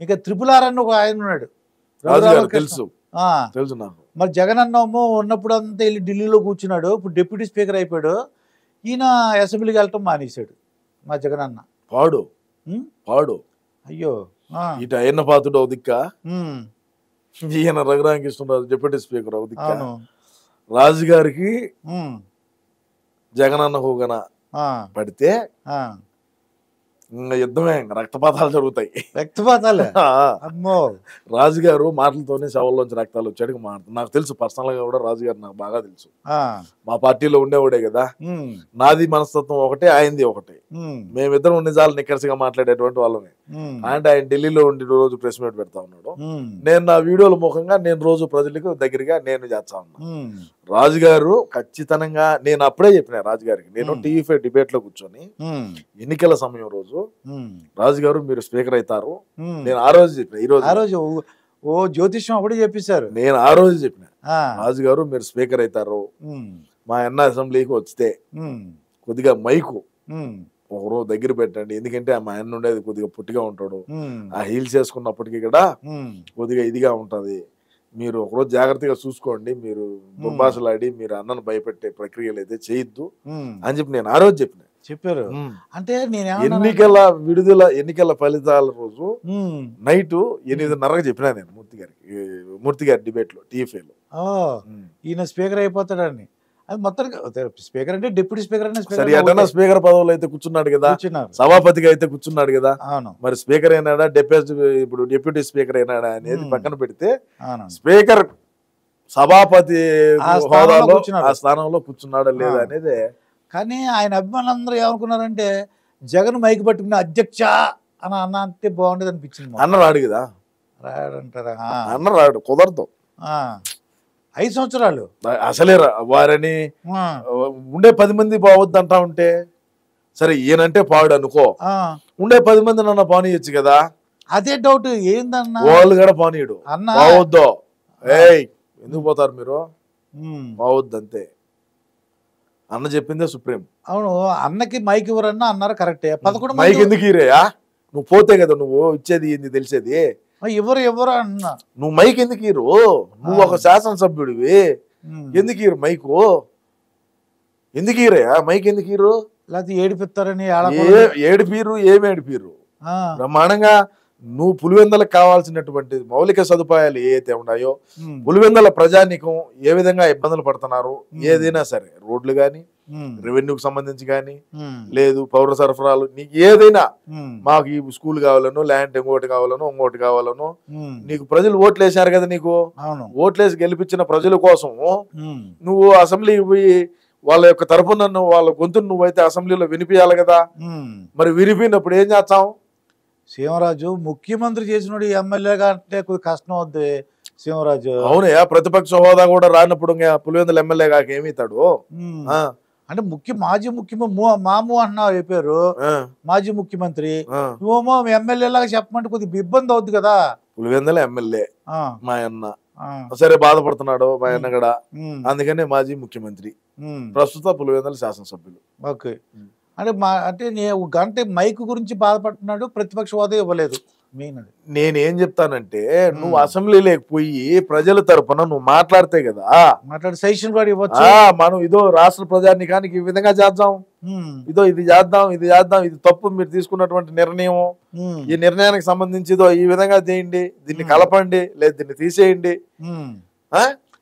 ఇంకా triple R అని ఒక ఆయన ఉన్నాడు రాజు గారు రఘురామ తెలుసు ఆ, తెలుసు నాకు మరి జగన్ అన్నమో ఉన్నప్పుడు అంతా వెళ్ళి ఢిల్లీలో కూర్చున్నాడు ఇప్పుడు డిప్యూటీ స్పీకర్ అయిపోయాడు ఈయన అసెంబ్లీకి వెళ్ళటం మానేశాడు మా జగన్ అన్న పాడు ఉమ్, పాడు అయ్యో ఆ, ఇటు అయ్యన్న పాతుడు ఒక దిక్క ఉమ్, ఈయన రఘురామకృష్ణరాజు డిప్యూటీ స్పీకర్ ఒక దిక్క అవును రాజు గారికి ఉమ్, జగనన్న హోగన ఆ, పడితే ఆ. ఇంకా యుద్ధమే ఇంకా రక్తపాతాలు జరుగుతాయి వ్యక్తిపాతాలే ఆ, అమ్మో రాజుగారు మాటలతోనే శవంలోంచి రక్తాలు వచ్చాడు మాట నాకు తెలుసు పర్సనల్ గా కూడా రాజుగారు నాకు బాగా తెలుసు ఆ, మా పార్టీలో ఉండేవాడే కదా ఉమ్, నాది మనస్తత్వం ఒకటే ఆయనది ఒకటే ఉమ్, మేమిద్దరం నిజాలు నిక్కరసిగా మాట్లాడేటువంటి వాళ్ళమే ఉమ్, అంటే ఆయన ఢిల్లీలో ఉండి రోజు ప్రెస్ మీట్ పెడతా ఉన్నాడు ఉమ్, నేను నా వీడియోల ముఖంగా నేను రోజు ప్రజలకు దగ్గరగా నేను చేస్తా ఉన్నా ఉమ్, రాజుగారు ఖచ్చితంగా నేను అప్పుడే చెప్పిన రాజుగారికి నేను Hmm. టీవీ ఫైవ్ డిబేట్ లో కూర్చొని ఉమ్, ఎన్నికల సమయం రోజు ఉమ్, రాజుగారు మీరు స్పీకర్ అవుతారు ఉమ్. నేను ఆ రోజు చెప్పిన ఈ రోజు ఆ రోజు ఓ- ఓ జ్యోతిష్యం అప్పుడే చెప్పేశారు నేను ఆ రోజు చెప్పిన ఆ, రాజుగారు మీరు స్పీకర్ అవుతారు ఉమ్, మా అన్న అసెంబ్లీకి వస్తే ఉమ్, కొద్దిగా మైకు ఉమ్, ఒకరోజు దగ్గర పెట్టండి ఎందుకంటే మా అన్న ఉండేది కొద్దిగా పుట్టిగా ఉంటాడు ఉమ్, ఆ హీల్స్ వేసుకున్నప్పటికీ కూడా ఉమ్, కొద్దిగా ఇదిగా ఉంటది మీరు ఒకరోజు జాగ్రత్తగా చూసుకోండి మీరు దుర్భాషలాడి మీరు అన్నను భయపెట్టే ప్రక్రియలు అయితే చేయొద్దు ఉమ్. అని చెప్పి నేను ఆ రోజు చెప్పిన చెప్పారు అంటే నేను ఎన్నికల విడుదల ఎన్నికల ఫలితాల రోజు ఉమ్, నైట్ ఎనిమిదిన్నరకు చెప్పినా నేను మూర్తి గారికి ఈ మూర్తి గారి డిబేట్ లో టీఎఫ్ఏలో ఓ ఈయన స్పీకర్ అయిపోతాడని అది మొత్తం స్పీకర్ అంటే డిప్యూటీ స్పీకర్ అనే సరే స్పీకర్ ఎటన్నా స్పీకర్ పదవులు అయితే కూర్చున్నాడు కదా కూర్చున్నారు సభాపతిగా అయితే కూర్చున్నాడు కదా అవును మరి స్పీకర్ అయినాడా డిప్యూటీ ఇప్పుడు డిప్యూటీ స్పీకర్ అయినాడా అనేది Hmm. పక్కన పెడితే అవును స్పీకర్ సభాపతి ఆ స్థానంలో హోదాలో కూర్చున్నాడు. ఆ స్థానంలో కూర్చున్నాడా లేదా ఆ. అనేది కానీ ఆయన అభిమానులందరూ ఏమనుకున్నారంటే జగన్ మైక్ పట్టుకుని అధ్యక్ష అని అన్న అంటే బాగుండేది అనిపించింది మాకు. అన్న రాడు కదా రాడంటారా ఆ, అన్న రాడు కుదరదు ఆ. ఐదు సంవత్సరాలు అసలే రా- వారని ఆ, ఉండే పది మంది బావద్దు అంటా ఉంటే సరే ఈయనంటే పాడు అనుకో ఆ. ఉండే పది మంది నన్ను పానీయచ్చు కదా అదే డౌట్ ఏందన్నా వాళ్ళు కూడా పానీయుడు అన్న బావద్దు ఏయ్ ఎందుకు పోతారు మీరు ఉమ్, బావద్దు అంతే అన్న చెప్పిందే సుప్రీం అవును అన్నకి మైక్ ఇవ్వరన్నా అన్నారు కరెక్టే పదకొండు మైక్ మంది ఎందుకు ఇరేయా నువ్వు పోతే కదా నువ్వు ఇచ్చేది ఏంది తెలిసేది ఇవ్వరు ఇవ్వరు అన్న నువ్వు మైక్ ఎందుకు ఇరు నువ్వు ఒక శాసనసభ్యుడివి ఉమ్. ఎందుకు ఇరు మైకు ఎందుకు ఇరయా మైక్ ఎందుకు ఇరు లేకపోతే ఏడిపిస్తారని ఏ ఆడకూడదు. ఏడిపీరు ఏమి ఏడిపీరు ఆ, బ్రహ్మాండంగా నువ్వు పులివెందలకు కావాల్సినటువంటి మౌలిక సదుపాయాలు ఏవైతే ఉన్నాయో ఉమ్, పులివెందల ప్రజానికం ఏ విధంగా ఇబ్బందులు పడుతున్నారు Hmm. ఏదైనా సరే రోడ్లు కానీ ఉమ్, రెవెన్యూకి సంబంధించి కానీ ఉమ్, లేదు పౌర సరఫరాలు నీకు ఏదైనా ఉమ్, మాకు ఈ స్కూల్ కావాలనో ల్యాండ్ ఇంకోటి కావాలనో ఇంకోటి కావాలనో ఉమ్, నీకు ప్రజలు ఓట్లు వేశారు కదా నీకు అవును ఓట్లేసి గెలిపించిన ప్రజల కోసం ఉమ్, నువ్వు అసెంబ్లీకి పోయి వాళ్ళ యొక్క తరపున నువ్వు వాళ్ళ గొంతును నువ్వైతే అసెంబ్లీలో వినిపించాలి కదా ఉమ్. మరి వినిపినప్పుడు ఏం చేస్తాం సీమరాజు ముఖ్యమంత్రి చేసినోడు ఎమ్మెల్యేగా అంటే కొద్ది కష్టం అవుద్ది సీమరాజు అవునయ్యా ప్రతిపక్ష హోదా కూడా రానప్పుడు ఇంకా పులివెందుల ఎమ్మెల్యే కాక ఏమిస్తాడు ఉమ్, ఆ, అంటే ముఖ్య మాజీ ముఖ్యమంత్రి మాము అన్నావు చెప్పారు ఆ, మాజీ ముఖ్యమంత్రి ఆ. నువ్వేమో ఎమ్మెల్యే లాగా చెప్పమంటే కొద్దిగా ఇబ్బంది అవుద్ది కదా పులివెందుల ఎమ్మెల్యే ఆ, మా అన్న ఆ, సరే బాధపడుతున్నాడు మా అన్న కూడా ఉమ్, అందుకనే మాజీ ముఖ్యమంత్రి ఉమ్, ప్రస్తుత పులివెందుల శాసనసభ్యులు ఓకే ఉమ్. అంటే మా అంటే నేను గంట మైక్ గురించి బాధపడుతున్నాడు ప్రతిపక్ష హోదా ఇవ్వలేదు మెయిన్ అది నేనేం చెప్తానంటే నువ్వు మ్. అసెంబ్లీలోకి పోయి ప్రజల తరపున నువ్వు మాట్లాడితే కదా మాట్లాడి సజెషన్ కూడా ఇవ్వచ్చు ఆ మనం ఇదో రాష్ట్ర ప్రజానికానికి ఈ విధంగా చేద్దాం ఉమ్, ఇదో ఇది చేద్దాం ఇది చేద్దాం ఇది తప్పు మీరు తీసుకున్నటువంటి నిర్ణయం ఉమ్, ఈ నిర్ణయానికి సంబంధించి ఇదో ఈ విధంగా చేయండి దీన్ని మ్. కలపండి లేదు దీన్ని తీసేయండి ఉమ్, ఆ?